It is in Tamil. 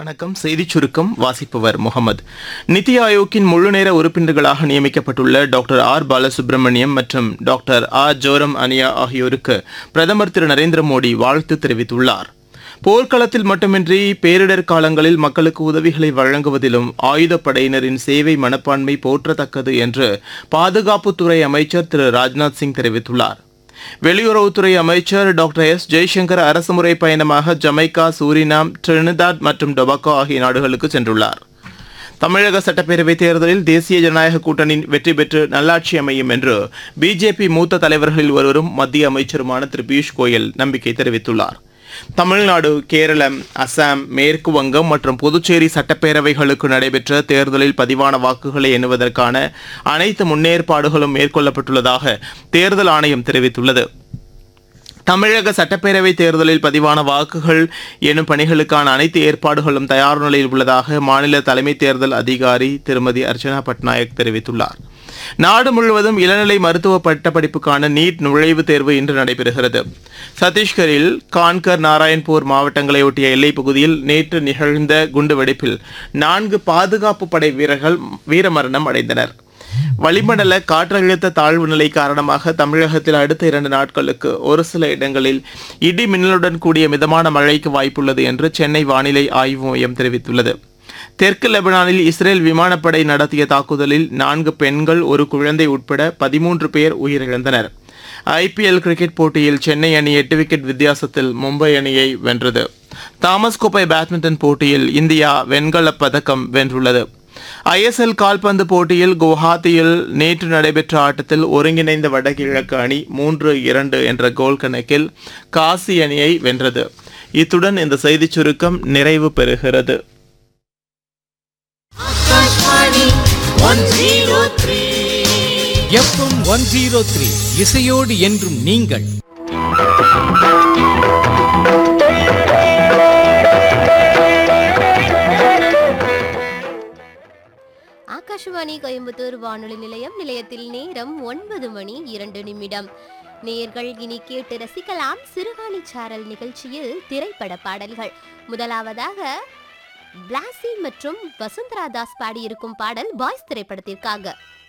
வணக்கம் செய்திச் சுருக்கம் வாசிப்பவர் முகமது நித்தி ஆயோக்கின் முழுநேர உறுப்பினர்களாக நியமிக்கப்பட்டுள்ள டாக்டர் ஆர் பாலசுப்ரமணியம் மற்றும் டாக்டர் ஆர் ஜோரம் அனியா ஆகியோருக்கு பிரதமர் திரு நரேந்திர மோடி வாழ்த்து தெரிவித்துள்ளார் போர்க்களத்தில் மட்டுமின்றி பேரிடர் காலங்களில் மக்களுக்கு உதவிகளை வழங்குவதிலும் ஆயுதப்படையினரின் சேவை மனப்பான்மை போற்றத்தக்கது என்று பாதுகாப்புத்துறை அமைச்சர் திரு ராஜ்நாத் சிங் தெரிவித்துள்ளார் வெளியுறவுத்துறை அமைச்சர் டாக்டர் எஸ் ஜெய்சங்கர் அரசுமுறை பயணமாக ஜமைக்கா சூரினாம் ட்ரினிதாட் மற்றும் டொபாக்கோ ஆகிய நாடுகளுக்கு சென்றுள்ளார் தமிழக சட்டப்பேரவைத் தேர்தலில் தேசிய ஜனநாயக கூட்டணி வெற்றி பெற்று நல்லாட்சி அமையும் என்று பிஜேபி மூத்த தலைவர்களில் ஒருவரும் மத்திய அமைச்சருமான திரு பியூஷ் கோயல் நம்பிக்கை தெரிவித்துள்ளார் தமிழ்நாடு கேரளம் அசாம் மேற்கு வங்கம் மற்றும் புதுச்சேரி சட்டப்பேரவைகளுக்கு நடைபெற்ற தேர்தலில் பதிவான வாக்குகளை எண்ணுவதற்கான அனைத்து முன்னேற்பாடுகளும் மேற்கொள்ளப்பட்டுள்ளதாக தேர்தல் ஆணையம் தெரிவித்துள்ளது தமிழக சட்டப்பேரவைத் தேர்தலில் பதிவான வாக்குகள் எனும் பணிகளுக்கான அனைத்து ஏற்பாடுகளும் தயார் நிலையில் உள்ளதாக மாநில தலைமை தேர்தல் அதிகாரி திருமதி அர்ச்சனா பட்நாயக் தெரிவித்துள்ளார் நாடு முழுவதும் இளநிலை மருத்துவ பட்டப்படிப்புக்கான நீட் நுழைவுத் தேர்வு இன்று நடைபெறுகிறது சத்தீஸ்கரில் கான்கர் நாராயண்பூர் மாவட்டங்களை ஒட்டிய எல்லைப் பகுதியில் நேற்று நிகழ்ந்த குண்டுவெடிப்பில் நான்கு பாதுகாப்பு படை வீரர்கள் வீரமரணம் அடைந்தனர் வளிமண்டல காற்றழுத்த தாழ்வு நிலை காரணமாக தமிழகத்தில் அடுத்த இரண்டு நாட்களுக்கு ஒரு சில இடங்களில் இடி மின்னலுடன் கூடிய மிதமான மழைக்கு வாய்ப்புள்ளது என்று சென்னை வானிலை ஆய்வு மையம் தெரிவித்துள்ளது தெற்கு லெபனானில் இஸ்ரேல் விமானப்படை நடத்திய தாக்குதலில் நான்கு பெண்கள் ஒரு குழந்தை உட்பட பதிமூன்று பேர் உயிரிழந்தனர் ஐபிஎல் கிரிக்கெட் போட்டியில் சென்னை அணி எட்டு விக்கெட் வித்தியாசத்தில் மும்பை அணியை வென்றது தாமஸ் கோப்பை பேட்மிண்டன் போட்டியில் இந்தியா வெண்கலப் பதக்கம் வென்றுள்ளது ஐஎஸ்எல் கால்பந்து போட்டியில் குவஹாத்தியில் நேற்று நடைபெற்ற ஆட்டத்தில் ஒருங்கிணைந்த வடகிழக்கு அணி மூன்று இரண்டு என்ற கோல் கணக்கில் காசி அணியை வென்றது இத்துடன் இந்த செய்திச் சுருக்கம் நிறைவு பெறுகிறது Akashvani one zero three F M one zero three இசையோடு என்றும் நீங்கள் ஆகாஷவாணி கோயம்புத்தூர் வானொலி நிலையம் நிலையத்தில் நேரம் ஒன்பது மணி இரண்டு நிமிடம் நேர்கள் இனி கேட்டு ரசிக்கலாம் சிறுகாணி சாரல் நிகழ்ச்சியில் திரைப்பட பாடல்கள் முதலாவதாக பிளாசி மற்றும் வசுந்தரா தாஸ் பாடியிருக்கும் பாடல் பாய்ஸ் திரைப்படத்திற்காக